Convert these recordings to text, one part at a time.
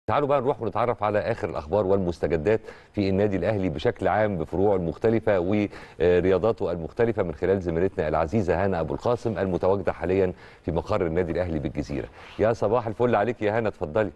تعالوا بقى نروح ونتعرف على اخر الاخبار والمستجدات في النادي الاهلي بشكل عام بفروعه المختلفه ورياضاته المختلفه من خلال زميلتنا العزيزه هانا ابو القاسم المتواجده حاليا في مقر النادي الاهلي بالجزيره يا صباح الفل عليك يا هانا اتفضلي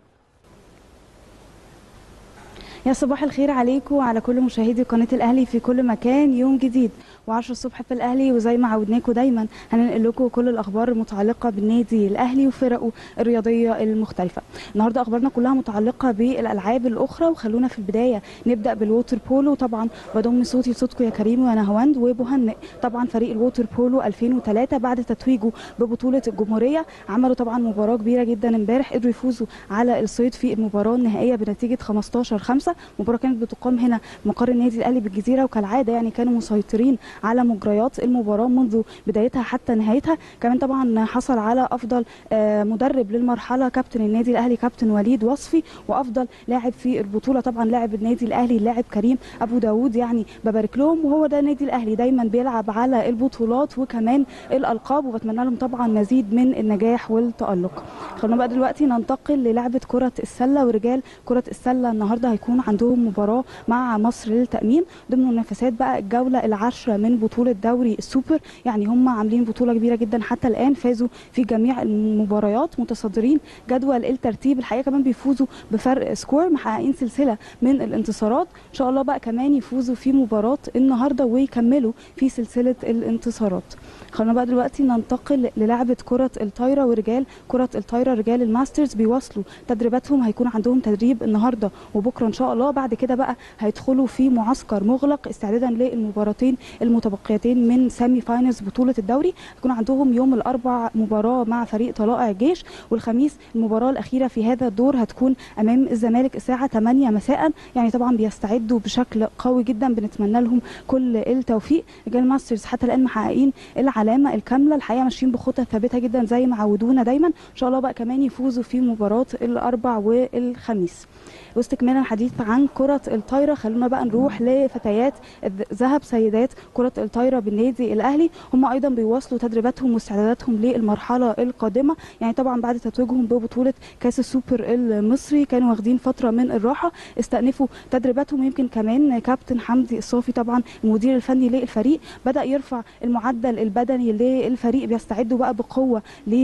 يا صباح الخير عليكم وعلى كل مشاهدي قناه الاهلي في كل مكان يوم جديد و10 الصبح في الاهلي وزي ما عودناكم دايما هننقل لكم كل الاخبار المتعلقه بالنادي الاهلي وفرقه الرياضيه المختلفه النهارده اخبارنا كلها متعلقه بالالعاب الاخرى وخلونا في البدايه نبدا بالووتر بولو طبعا بضم صوتي لصوتكم يا كريم وانا هوند وبهنئ طبعا فريق الووتر بولو 2003 بعد تتويجه ببطوله الجمهوريه عملوا طبعا مباراه كبيره جدا امبارح قدروا يفوزوا على الصيد في المباراه النهائيه بنتيجه 15 5 مباراه كانت بتقام هنا مقر النادي الاهلي بالجزيره وكالعاده يعني كانوا مسيطرين على مجريات المباراه منذ بدايتها حتى نهايتها كمان طبعا حصل على افضل مدرب للمرحله كابتن النادي الاهلي كابتن وليد وصفي وافضل لاعب في البطوله طبعا لاعب النادي الاهلي اللاعب كريم ابو داوود يعني ببارك لهم وهو ده النادي الاهلي دايما بيلعب على البطولات وكمان الالقاب وبتمنى لهم طبعا مزيد من النجاح والتالق خلونا بقى دلوقتي ننتقل للعبه كره السله ورجال كره السله النهارده هيكون عندهم مباراه مع مصر للتامين ضمن منافسات بقى الجوله العاشره من بطوله دوري السوبر يعني هم عاملين بطوله كبيره جدا حتى الان فازوا في جميع المباريات متصدرين جدول الترتيب الحقيقه كمان بيفوزوا بفرق سكور محققين سلسله من الانتصارات ان شاء الله بقى كمان يفوزوا في مباراه النهارده ويكملوا في سلسله الانتصارات خلونا بقى دلوقتي ننتقل للعبه كره الطايره ورجال كره الطايره رجال الماسترز بيواصلوا تدريباتهم هيكون عندهم تدريب النهارده وبكره ان شاء الله بعد كده بقى هيدخلوا في معسكر مغلق استعدادا للمباراتين المتبقيتين من سيمي فاينلز بطوله الدوري هيكون عندهم يوم الاربع مباراه مع فريق طلائع الجيش والخميس المباراه الاخيره في هذا الدور هتكون امام الزمالك الساعه 8 مساء يعني طبعا بيستعدوا بشكل قوي جدا بنتمنى لهم كل التوفيق رجال ماسترز حتى الان محققين العلامه الكامله الحقيقه ماشيين بخطى ثابته جدا زي ما عودونا دايما ان شاء الله بقى كمان يفوزوا في مباراه الاربع والخميس واستكمالا الحديث عن كرة الطايرة خلونا بقى نروح لفتيات ذهب سيدات كرة الطايرة بالنادي الأهلي هم أيضا بيواصلوا تدريباتهم واستعداداتهم للمرحلة القادمة يعني طبعا بعد تتويجهم ببطولة كأس السوبر المصري كانوا واخدين فترة من الراحة استأنفوا تدريباتهم يمكن كمان كابتن حمدي الصافي طبعا المدير الفني للفريق بدأ يرفع المعدل البدني للفريق بيستعدوا بقى بقوة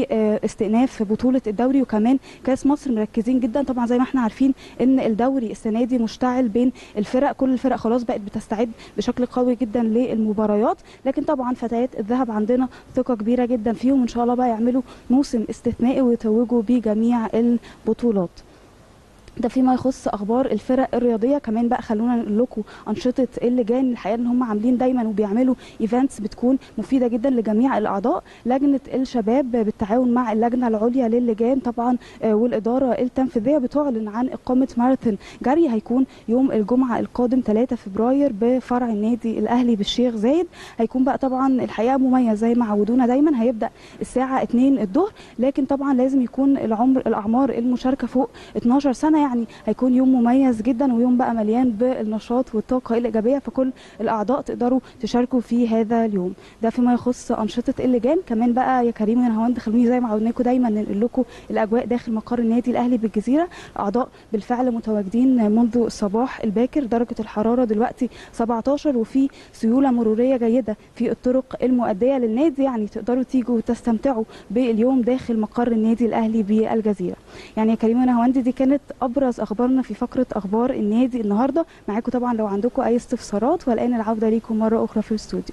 لاستئناف بطولة الدوري وكمان كأس مصر مركزين جدا طبعا زي ما احنا عارفين ان الدوري السنه دي مشتعل بين الفرق كل الفرق خلاص بقت بتستعد بشكل قوي جدا للمباريات لكن طبعا فتيات الذهب عندنا ثقه كبيره جدا فيهم ان شاء الله بقى يعملوا موسم استثنائي ويتوجوا بجميع البطولات ده فيما يخص اخبار الفرق الرياضيه كمان بقى خلونا نقول لكم انشطه اللجان الحقيقه ان هم عاملين دايما وبيعملوا ايفنتس بتكون مفيده جدا لجميع الاعضاء لجنه الشباب بالتعاون مع اللجنه العليا للجان طبعا والاداره التنفيذيه بتعلن عن اقامه ماراثون جري هيكون يوم الجمعه القادم 3 فبراير بفرع النادي الاهلي بالشيخ زايد هيكون بقى طبعا الحقيقه مميز زي ما عودونا دايما هيبدا الساعه 2 الظهر لكن طبعا لازم يكون العمر الاعمار المشاركه فوق 12 سنه يعني هيكون يوم مميز جدا ويوم بقى مليان بالنشاط والطاقه الايجابيه فكل الاعضاء تقدروا تشاركوا في هذا اليوم ده فيما يخص انشطه اللجان كمان بقى يا كريم يا هوند خلوني زي ما عودناكم دايما ننقل لكم الاجواء داخل مقر النادي الاهلي بالجزيره الاعضاء بالفعل متواجدين منذ الصباح الباكر درجه الحراره دلوقتي 17 وفي سيوله مروريه جيده في الطرق المؤديه للنادي يعني تقدروا تيجوا وتستمتعوا باليوم داخل مقر النادي الاهلي بالجزيره يعني يا كريم يا هوند دي كانت ابرز اخبارنا في فقره اخبار النادي النهارده معاكم طبعا لو عندكم اي استفسارات والان العوده ليكم مره اخرى في الاستوديو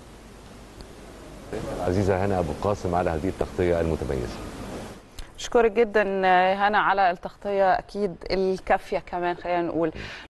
عزيزه هنا ابو القاسم على هذه التغطيه المتميزه اشكرك جدا هنا على التغطيه اكيد الكافيه كمان خلينا نقول